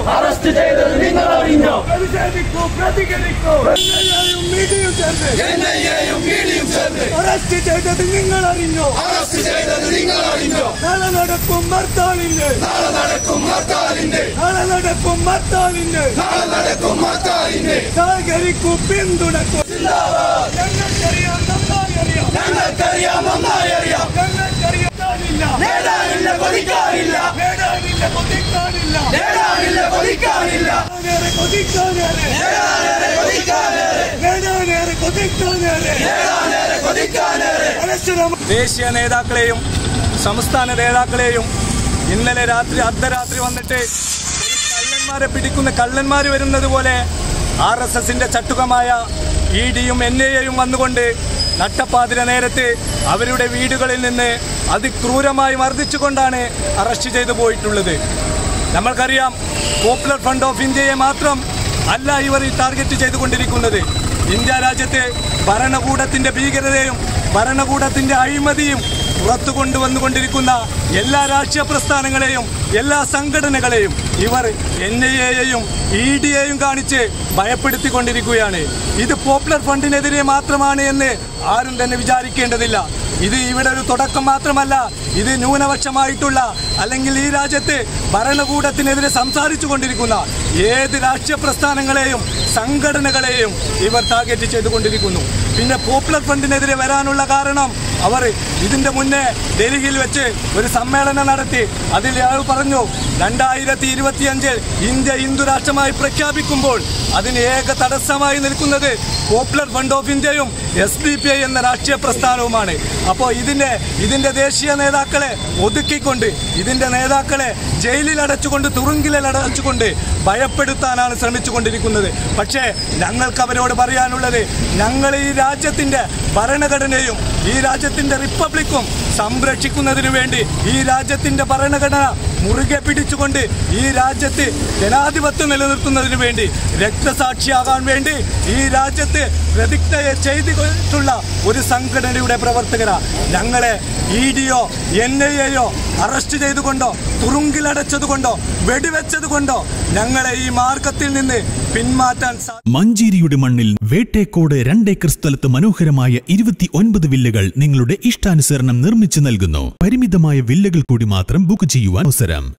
arrest ചെയ്തത് നിങ്ങൾ അറിഞ്ഞോ പ്രതിഷേധിക്കൂ പ്രതികരിക്കൂ എന്നെയും മീഡിയയും ചേർന്ന് എൻഐഎയും മീഡിയയും ചേർന്ന് അറസ്റ്റ് ചെയ്തത് നിങ്ങൾ അറിഞ്ഞോ അറസ്റ്റ് ചെയ്തത് നിങ്ങൾ അറിഞ്ഞോ നാളെ നടക്കും ഹർത്താലിന്റെ നാളെ നടക്കും ഹർത്താലിന്റെ നാളെ നടക്കും ഹർത്താലിന്റെ നാളെ നടക്കും ഹർത്താലിന്റെ സഹകരിക്കൂ പിന്തുണക്കൂ ഞങ്ങൾക്കറിയാം നന്നായി അറിയാം ഞങ്ങൾക്കറിയാം നന്നായി അറിയാം ഞങ്ങൾക്കറിയാം ഇല്ല നേടാനില്ല കൊതിക്കാനില്ല നേടാനില്ല കൊതിക്കാനില്ല നേടാനില്ല കൊതിക്കാനില്ല നേരെ കൊതിക്കാനേറെ നേടാനേറെ കൊതിക്കാനേറെ നേടാനേറെ കൊതിക്കാനേറെ നേടാനേറെ കൊതിക്കാനേറെ അനശ്വരം ദേശീയ നേതാക്കളെയും സംസ്ഥാന നേതാക്കളെയും ഇന്നലെ രാത്രി അർദ്ധരാത്രി വന്നിട്ട് ഈ കള്ളന്മാരെ പിടിക്കുന്ന കള്ളന്മാർ വരുന്നത് പോലെ ആർ എസ് എസിന്റെ ചട്ടുകമായ ഇ ഡിയും എൻ ഐ എയും വന്നുകൊണ്ട് നട്ടപ്പാതിര നേരത്ത് അവരുടെ വീടുകളിൽ നിന്ന് അതിക്രൂരമായി മർദ്ദിച്ചുകൊണ്ടാണ് അറസ്റ്റ് ചെയ്തു പോയിട്ടുള്ളത് നമ്മൾക്കറിയാം പോപ്പുലർ ഫ്രണ്ട് ഓഫ് ഇന്ത്യയെ മാത്രം അല്ല ഇവർ ഈ ടാർഗറ്റ് ചെയ്തുകൊണ്ടിരിക്കുന്നത് ഇന്ത്യ രാജ്യത്തെ ഭരണകൂടത്തിന്റെ ഭീകരതയും ഭരണകൂടത്തിന്റെ അഴിമതിയും പുറത്തു കൊണ്ടുവന്നുകൊണ്ടിരിക്കുന്ന എല്ലാ രാഷ്ട്രീയ പ്രസ്ഥാനങ്ങളെയും എല്ലാ സംഘടനകളെയും ഇവർ എൻ ഐ എയെയും ഇ ഡി എയും കാണിച്ച് ഭയപ്പെടുത്തിക്കൊണ്ടിരിക്കുകയാണ് ഇത് പോപ്പുലർ ഫണ്ടിനെതിരെ മാത്രമാണ് എന്ന് ആരും തന്നെ വിചാരിക്കേണ്ടതില്ല ഇത് ഇവിടെ ഒരു തുടക്കം മാത്രമല്ല ഇത് ന്യൂനപക്ഷമായിട്ടുള്ള അല്ലെങ്കിൽ ഈ രാജ്യത്ത് ഭരണകൂടത്തിനെതിരെ സംസാരിച്ചു കൊണ്ടിരിക്കുന്ന ഏത് രാഷ്ട്രീയ പ്രസ്ഥാനങ്ങളെയും സംഘടനകളെയും ഇവർ ടാർഗറ്റ് ചെയ്തുകൊണ്ടിരിക്കുന്നു പിന്നെ പോപ്പുലർ ഫണ്ടിനെതിരെ വരാനുള്ള കാരണം അവർ ഇതിന്റെ മുന്നേ ഡൽഹിയിൽ വെച്ച് ഒരു സമ്മേളനം നടത്തി അതിൽ അയാൾ പറഞ്ഞു രണ്ടായിരത്തി ഇരുപത്തിയഞ്ചിൽ ഇന്ത്യ ഹിന്ദു രാഷ്ട്രമായി പ്രഖ്യാപിക്കുമ്പോൾ അതിന് ഏക തടസ്സമായി നിൽക്കുന്നത് പോപ്പുലർ ഫണ്ട് ഓഫ് ഇന്ത്യയും എസ് ഡി പി ഐ എന്ന രാഷ്ട്രീയ പ്രസ്ഥാനവുമാണ് അപ്പോൾ ഇതിന്റെ ഇതിന്റെ ദേശീയ നേതാക്കളെ ഒതുക്കിക്കൊണ്ട് ഇതിന്റെ നേതാക്കളെ ജയിലിൽ അടച്ചുകൊണ്ട് തുറുങ്കിൽ അടച്ചുകൊണ്ട് ഭയപ്പെടുത്താനാണ് ശ്രമിച്ചുകൊണ്ടിരിക്കുന്നത് പക്ഷേ ഞങ്ങൾക്ക് അവരോട് പറയാനുള്ളത് ഞങ്ങൾ ഈ രാജ്യത്തിന്റെ ഭരണഘടനയും ഈ രാജ്യത്തിന്റെ റിപ്പബ്ലിക്കും സംരക്ഷിക്കുന്നതിനു വേണ്ടി ഈ രാജ്യത്തിന്റെ ഭരണഘടന മുറുകെ പിടിച്ചുകൊണ്ട് ഈ രാജ്യത്ത് ജനാധിപത്യം നിലനിർത്തുന്നതിനു വേണ്ടി രക്തസാക്ഷിയാകാൻ വേണ്ടി ഈ രാജ്യത്ത് പ്രതിജ്ഞ ചെയ്തിട്ടുള്ള ഒരു സംഘടനയുടെ പ്രവർത്തകരാ ഞങ്ങളെ ഇ ഡിയോ എൻ ഐ എയോ അറസ്റ്റ് ചെയ്തുകൊണ്ടോ തുറുങ്കിലടച്ചതുകൊണ്ടോ വെടിവെച്ചതുകൊണ്ടോ ഞങ്ങളെ ഈ മാർഗത്തിൽ നിന്ന് പിന്മാറ്റാൻ സാ മഞ്ചേരിയുടെ മണ്ണിൽ വേട്ടേക്കോട് രണ്ടേക്കർ സ്ഥലത്ത് മനോഹരമായ ഇരുപത്തി ഒൻപത് വില്ലകൾ നിങ്ങളുടെ ഇഷ്ടാനുസരണം നിർമ്മിച്ചു നൽകുന്നു പരിമിതമായ വില്ലകൾ കൂടി മാത്രം ബുക്ക് ചെയ്യുവാൻ അവസരം